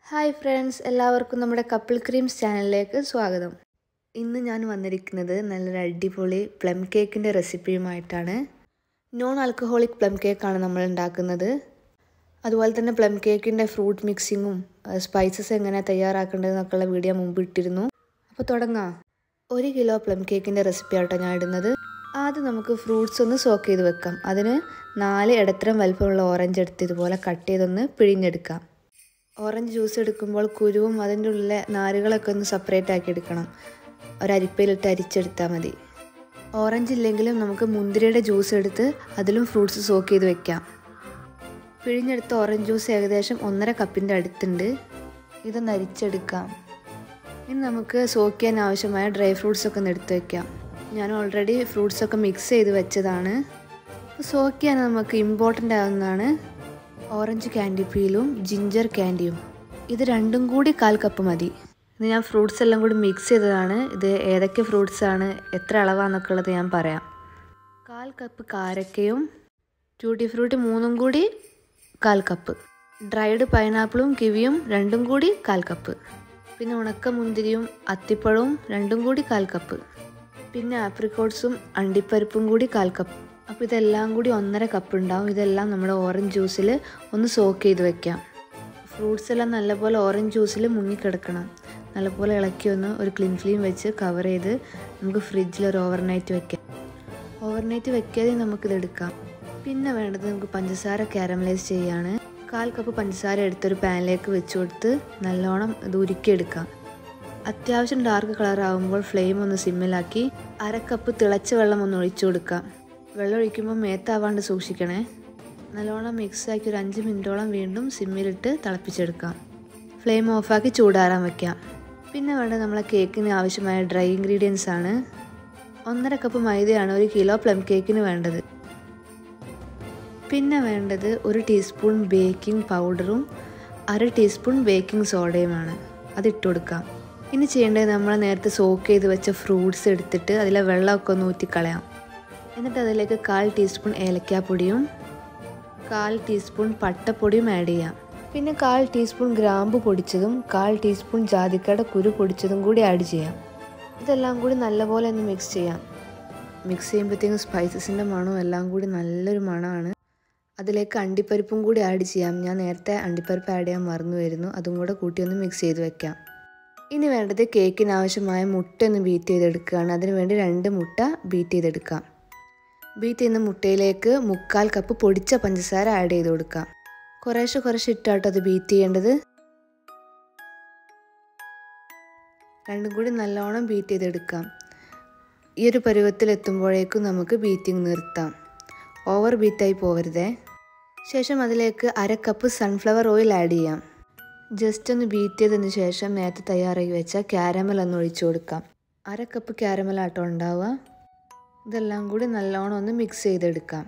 hi friends എല്ലാവർക്കും നമ്മുടെ couple creams ചാനലിലേക്ക് സ്വാഗതം ഇന്ന് ഞാൻ വന്നിരിക്കുന്നത് നല്ലൊരു അടിപൊളി പ്ലം കേക്കിൻ്റെ റെസിപ്പിയുമായിട്ടാണ് നോൺ ആൽക്കഹോളിക് പ്ലം കേക്കാണ് നമ്മൾ ഉണ്ടാക്കുന്നത് അതുപോലെ തന്നെ പ്ലം കേക്കിൻ്റെ ഫ്രൂട്ട് മിക്സിങ്ങും സ്പൈസസ് എങ്ങനെ തയ്യാറാക്കേണ്ടതെന്നൊക്കെയുള്ള വീഡിയോ മുമ്പ് ഇട്ടിരുന്നു അപ്പോൾ തുടങ്ങാം ഒരു കിലോ പ്ലം കേക്കിൻ്റെ റെസിപ്പി ആട്ടോ ഞാൻ ഇടുന്നത് ആദ്യം നമുക്ക് ഫ്രൂട്ട്സ് ഒന്ന് സോക്ക് ചെയ്ത് വെക്കാം അതിന് നാല് ഇടത്തരം വലുപ്പമുള്ള ഓറഞ്ച് എടുത്ത് ഇതുപോലെ കട്ട് ചെയ്തൊന്ന് പിഴിഞ്ഞെടുക്കാം ഓറഞ്ച് ജ്യൂസ് എടുക്കുമ്പോൾ കുരുവും അതിൻ്റെ ഉള്ളിലെ നാരുകളൊക്കെ ഒന്ന് സെപ്പറേറ്റ് ആക്കി എടുക്കണം ഒരരിപ്പയിലിട്ട് അരിച്ചെടുത്താൽ മതി ഓറഞ്ച് ഇല്ലെങ്കിലും നമുക്ക് മുന്തിരിയുടെ ജ്യൂസ് എടുത്ത് അതിലും ഫ്രൂട്ട്സ് സോക്ക് ചെയ്ത് വെക്കാം പിഴിഞ്ഞെടുത്ത ഓറഞ്ച് ജ്യൂസ് ഏകദേശം ഒന്നര കപ്പിൻ്റെ അടുത്തുണ്ട് ഇതൊന്ന് അരിച്ചെടുക്കാം ഇനി നമുക്ക് സോക്ക് ചെയ്യാൻ ആവശ്യമായ ഡ്രൈ ഫ്രൂട്ട്സ് ഒക്കെ ഒന്ന് എടുത്ത് വെക്കാം ഞാൻ ഓൾറെഡി ഫ്രൂട്ട്സ് ഒക്കെ മിക്സ് ചെയ്ത് വെച്ചതാണ് സോക്ക് ചെയ്യാൻ നമുക്ക് ഇമ്പോർട്ടൻ്റ് ആവുന്നതാണ് ഓറഞ്ച് ക്യാൻഡി പീലും ജിഞ്ചർ ക്യാൻഡിയും ഇത് രണ്ടും കൂടി കാൽ കപ്പ് മതി ഇത് ഞാൻ ഫ്രൂട്ട്സ് എല്ലാം കൂടി മിക്സ് ചെയ്തതാണ് ഇത് ഏതൊക്കെ ഫ്രൂട്ട്സ് ആണ് എത്ര അളവാന്നൊക്കെ ഉള്ളത് ഞാൻ പറയാം കാൽ കപ്പ് കാരക്കയും ട്യൂട്ടി ഫ്രൂട്ടി മൂന്നും കൂടി കാൽ കപ്പ് ഡ്രൈഡ് പൈനാപ്പിളും കിവിയും രണ്ടും കൂടി കാൽ കപ്പ് പിന്നെ ഉണക്ക മുന്തിരിയും അത്തിപ്പഴവും രണ്ടും കൂടി കാൽ കപ്പ് പിന്നെ ആപ്രിക്കോട്ട്സും അണ്ടിപ്പരിപ്പും കൂടി കാൽ കപ്പ് അപ്പോൾ ഇതെല്ലാം കൂടി ഒന്നര കപ്പ് ഉണ്ടാവും ഇതെല്ലാം നമ്മുടെ ഓറഞ്ച് ജ്യൂസിൽ ഒന്ന് സോക്ക് ചെയ്ത് വെക്കാം ഫ്രൂട്ട്സ് എല്ലാം നല്ലപോലെ ഓറഞ്ച് ജ്യൂസിൽ മുങ്ങിക്കിടക്കണം നല്ലപോലെ ഇളക്കി ഒന്ന് ഒരു ക്ലീൻ ഫ്ലീം വെച്ച് കവർ ചെയ്ത് നമുക്ക് ഫ്രിഡ്ജിൽ ഒരു ഓവർനൈറ്റ് വെക്കാം ഓവർനൈറ്റ് വെക്കാതെ നമുക്കിത് എടുക്കാം പിന്നെ വേണ്ടത് നമുക്ക് പഞ്ചസാര കാരമലൈസ് ചെയ്യാണ് കാൽ കപ്പ് പഞ്ചസാര എടുത്തൊരു പാനിലേക്ക് വെച്ച് കൊടുത്ത് നല്ലോണം ഇത് ഉരുക്കിയെടുക്കാം അത്യാവശ്യം ഡാർക്ക് കളർ ആകുമ്പോൾ ഫ്ലെയിം ഒന്ന് സിമ്മിലാക്കി അര കപ്പ് തിളച്ച വെള്ളം ഒന്ന് ഒഴിച്ചു കൊടുക്കാം വെള്ളം ഒഴിക്കുമ്പോൾ മേത്താവാണ്ട് സൂക്ഷിക്കണേ നല്ലോണം മിക്സാക്കി ഒരു അഞ്ച് മിനിറ്റോളം വീണ്ടും സിമ്മിലിട്ട് തിളപ്പിച്ചെടുക്കാം ഫ്ലെയിം ഓഫാക്കി ചൂടാറാൻ വെക്കാം പിന്നെ വേണ്ടത് നമ്മളെ കേക്കിന് ആവശ്യമായ ഡ്രൈ ഇൻഗ്രീഡിയൻസ് ആണ് ഒന്നര കപ്പ് മൈദയാണ് ഒരു കിലോ പ്ലം കേക്കിന് വേണ്ടത് പിന്നെ വേണ്ടത് ഒരു ടീസ്പൂൺ ബേക്കിംഗ് പൗഡറും അര ടീസ്പൂൺ ബേക്കിംഗ് സോഡയുമാണ് അത് ഇട്ട് കൊടുക്കാം ഇനി ചെയ്യേണ്ടത് നമ്മൾ നേരത്തെ സോക്ക് ചെയ്ത് വെച്ച ഫ്രൂട്ട്സ് എടുത്തിട്ട് അതിലെ വെള്ളമൊക്കെ ഒന്ന് ഊറ്റിക്കളയാം എന്നിട്ട് അതിലേക്ക് കാൽ ടീസ്പൂൺ ഏലക്കാപ്പൊടിയും കാൽ ടീസ്പൂൺ പട്ടപ്പൊടിയും ആഡ് ചെയ്യാം പിന്നെ കാൽ ടീസ്പൂൺ ഗ്രാമ്പു പൊടിച്ചതും കാൽ ടീസ്പൂൺ ജാതിക്കയുടെ കുരു പൊടിച്ചതും കൂടി ആഡ് ചെയ്യാം ഇതെല്ലാം കൂടി നല്ലപോലെ ഒന്ന് മിക്സ് ചെയ്യാം മിക്സ് ചെയ്യുമ്പോഴത്തേക്കും സ്പൈസസിൻ്റെ മണവും എല്ലാം കൂടി നല്ലൊരു മണമാണ് അതിലേക്ക് അണ്ടിപ്പരിപ്പും കൂടി ആഡ് ചെയ്യാം ഞാൻ നേരത്തെ അണ്ടിപ്പരിപ്പ് ആഡ് ചെയ്യാൻ മറന്നു വരുന്നു അതും കൂടെ കൂട്ടി ഒന്ന് മിക്സ് ചെയ്ത് വെക്കാം ഇനി വേണ്ടത് കേക്കിന് ആവശ്യമായ മുട്ട ഒന്ന് ബീറ്റ് ചെയ്തെടുക്കുകയാണ് അതിന് വേണ്ടി രണ്ട് മുട്ട ബീറ്റ് ചെയ്തെടുക്കാം ബീറ്റ് ചെയ്യുന്ന മുട്ടയിലേക്ക് മുക്കാൽ കപ്പ് പൊടിച്ച പഞ്ചസാര ആഡ് ചെയ്ത് കൊടുക്കാം കുറേശ്ശെ കുറേശ്ശെ ഇട്ടാട്ടോ അത് ബീറ്റ് ചെയ്യേണ്ടത് രണ്ടും കൂടി നല്ലോണം ബീറ്റ് ചെയ്തെടുക്കാം ഈ ഒരു പരുവത്തിൽ എത്തുമ്പോഴേക്കും നമുക്ക് ബീറ്റിംഗ് നിർത്താം ഓവർ ബീറ്റായി പോകരുതേ ശേഷം അതിലേക്ക് അര കപ്പ് സൺഫ്ലവർ ഓയിൽ ആഡ് ചെയ്യാം ജസ്റ്റ് ഒന്ന് ബീറ്റ് ചെയ്തതിന് ശേഷം നേരത്തെ തയ്യാറാക്കി വെച്ച ക്യാരമൽ ഒന്ന് ഒഴിച്ചു കൊടുക്കാം അര കപ്പ് ക്യാരമൽ ആട്ടോ ഉണ്ടാവുക ഇതെല്ലാം കൂടി നല്ലോണം ഒന്ന് മിക്സ് ചെയ്തെടുക്കാം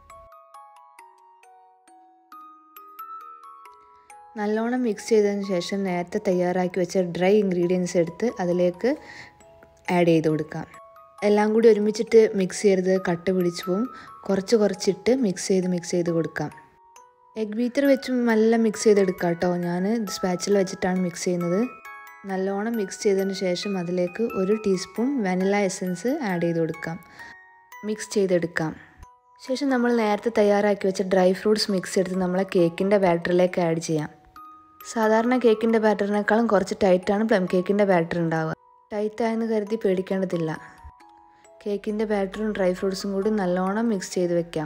നല്ലോണം മിക്സ് ചെയ്തതിന് ശേഷം നേരത്തെ തയ്യാറാക്കി വെച്ച ഡ്രൈ ഇൻഗ്രീഡിയൻസ് എടുത്ത് അതിലേക്ക് ആഡ് ചെയ്ത് കൊടുക്കാം എല്ലാം കൂടി ഒരുമിച്ചിട്ട് മിക്സ് ചെയ്യരുത് കട്ട പിടിച്ചു പോവും കുറച്ച് കുറച്ചിട്ട് മിക്സ് ചെയ്ത് മിക്സ് ചെയ്ത് കൊടുക്കാം എഗ് ബീറ്റർ വെച്ച് നല്ല മിക്സ് ചെയ്തെടുക്കാം കേട്ടോ ഞാൻ സ്പാച്ചിൽ വെച്ചിട്ടാണ് മിക്സ് ചെയ്യുന്നത് നല്ലോണം മിക്സ് ചെയ്തതിന് ശേഷം അതിലേക്ക് ഒരു ടീസ്പൂൺ വാനില എസൻസ് ആഡ് ചെയ്ത് കൊടുക്കാം മിക്സ് ചെയ്തെടുക്കാം ശേഷം നമ്മൾ നേരത്തെ തയ്യാറാക്കി വെച്ച ഡ്രൈ ഫ്രൂട്ട്സ് മിക്സ് എടുത്ത് നമ്മളെ കേക്കിൻ്റെ ബാറ്ററിലേക്ക് ആഡ് ചെയ്യാം സാധാരണ കേക്കിൻ്റെ ബാറ്ററിനേക്കാളും കുറച്ച് ടൈറ്റാണ് പ്ലം കേക്കിൻ്റെ ബാറ്റർ ഉണ്ടാവുക ടൈറ്റായെന്ന് കരുതി പേടിക്കേണ്ടതില്ല കേക്കിൻ്റെ ബാറ്ററും ഡ്രൈ ഫ്രൂട്ട്സും കൂടി നല്ലോണം മിക്സ് ചെയ്ത് വെക്കാം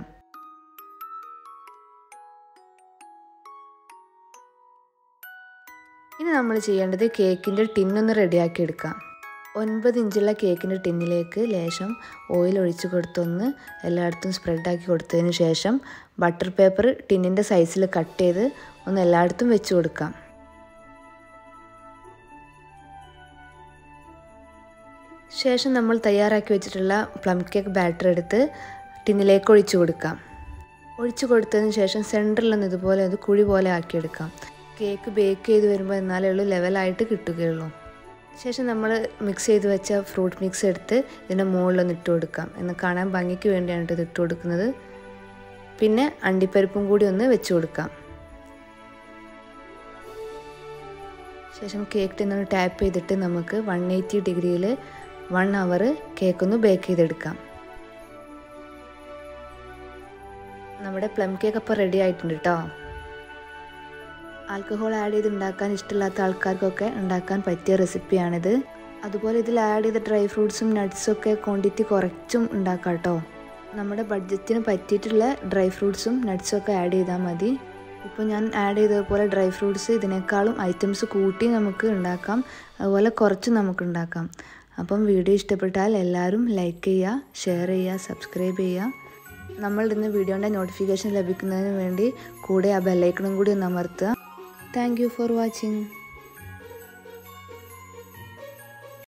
ഇനി നമ്മൾ ചെയ്യേണ്ടത് കേക്കിൻ്റെ ടിന്നൊന്ന് റെഡിയാക്കി എടുക്കാം ഒൻപത് ഇഞ്ചുള്ള കേക്കിൻ്റെ ടിന്നിലേക്ക് ലേശം ഓയിൽ ഒഴിച്ച് കൊടുത്തൊന്ന് എല്ലായിടത്തും സ്പ്രെഡാക്കി കൊടുത്തതിന് ശേഷം ബട്ടർ പേപ്പർ ടിന്നിൻ്റെ സൈസിൽ കട്ട് ചെയ്ത് ഒന്ന് എല്ലായിടത്തും വെച്ച് കൊടുക്കാം ശേഷം നമ്മൾ തയ്യാറാക്കി വെച്ചിട്ടുള്ള പ്ലം കേക്ക് ബാറ്റർ എടുത്ത് ടിന്നിലേക്ക് ഒഴിച്ചു കൊടുക്കാം ഒഴിച്ചു കൊടുത്തതിന് ശേഷം സെൻറ്ററിലൊന്ന് ഇതുപോലെ അത് കുഴി പോലെ ആക്കിയെടുക്കാം കേക്ക് ബേക്ക് ചെയ്ത് വരുമ്പോൾ എന്നാലേ ഉള്ളൂ ലെവലായിട്ട് കിട്ടുകയുള്ളൂ ശേഷം നമ്മൾ മിക്സ് ചെയ്ത് വെച്ച ഫ്രൂട്ട് മിക്സ് എടുത്ത് ഇതിൻ്റെ മുകളിലൊന്ന് ഇട്ട് കൊടുക്കാം എന്ന് കാണാൻ ഭംഗിക്ക് വേണ്ടിയാണ് ഇത് ഇട്ട് കൊടുക്കുന്നത് പിന്നെ അണ്ടിപ്പരിപ്പും കൂടി ഒന്ന് വെച്ച് കൊടുക്കാം ശേഷം കേക്ക് ടിന്നൊന്ന് ടാപ്പ് ചെയ്തിട്ട് നമുക്ക് വൺ എയ്റ്റി ഡിഗ്രിയിൽ വൺ അവർ കേക്ക് ഒന്ന് ബേക്ക് ചെയ്തെടുക്കാം നമ്മുടെ പ്ലം കേക്ക് അപ്പോൾ റെഡി ആയിട്ടുണ്ട് കേട്ടോ ആൽക്കഹോൾ ആഡ് ചെയ്ത് ഉണ്ടാക്കാൻ ഇഷ്ടമില്ലാത്ത ആൾക്കാർക്കൊക്കെ ഉണ്ടാക്കാൻ പറ്റിയ റെസിപ്പിയാണിത് അതുപോലെ ഇതിൽ ആഡ് ചെയ്ത ഡ്രൈ ഫ്രൂട്ട്സും നട്ട്സും ഒക്കെ ക്വാണ്ടിറ്റി കുറച്ചും ഉണ്ടാക്കാം കേട്ടോ നമ്മുടെ ബഡ്ജറ്റിന് പറ്റിയിട്ടുള്ള ഡ്രൈ ഫ്രൂട്ട്സും നട്ട്സും ഒക്കെ ആഡ് ചെയ്താൽ മതി ഇപ്പോൾ ഞാൻ ആഡ് ചെയ്തതുപോലെ ഡ്രൈ ഫ്രൂട്ട്സ് ഇതിനേക്കാളും ഐറ്റംസ് കൂട്ടി നമുക്ക് ഉണ്ടാക്കാം അതുപോലെ കുറച്ച് നമുക്ക് ഉണ്ടാക്കാം അപ്പം വീഡിയോ ഇഷ്ടപ്പെട്ടാൽ എല്ലാവരും ലൈക്ക് ചെയ്യുക ഷെയർ ചെയ്യുക സബ്സ്ക്രൈബ് ചെയ്യുക നമ്മൾ ഇന്ന് വീഡിയോൻ്റെ നോട്ടിഫിക്കേഷൻ ലഭിക്കുന്നതിന് വേണ്ടി കൂടെ ആ ബെല്ലൈക്കണും കൂടി ഒന്ന് അമർത്തുക താങ്ക് യു ഫോർ വാച്ചിങ്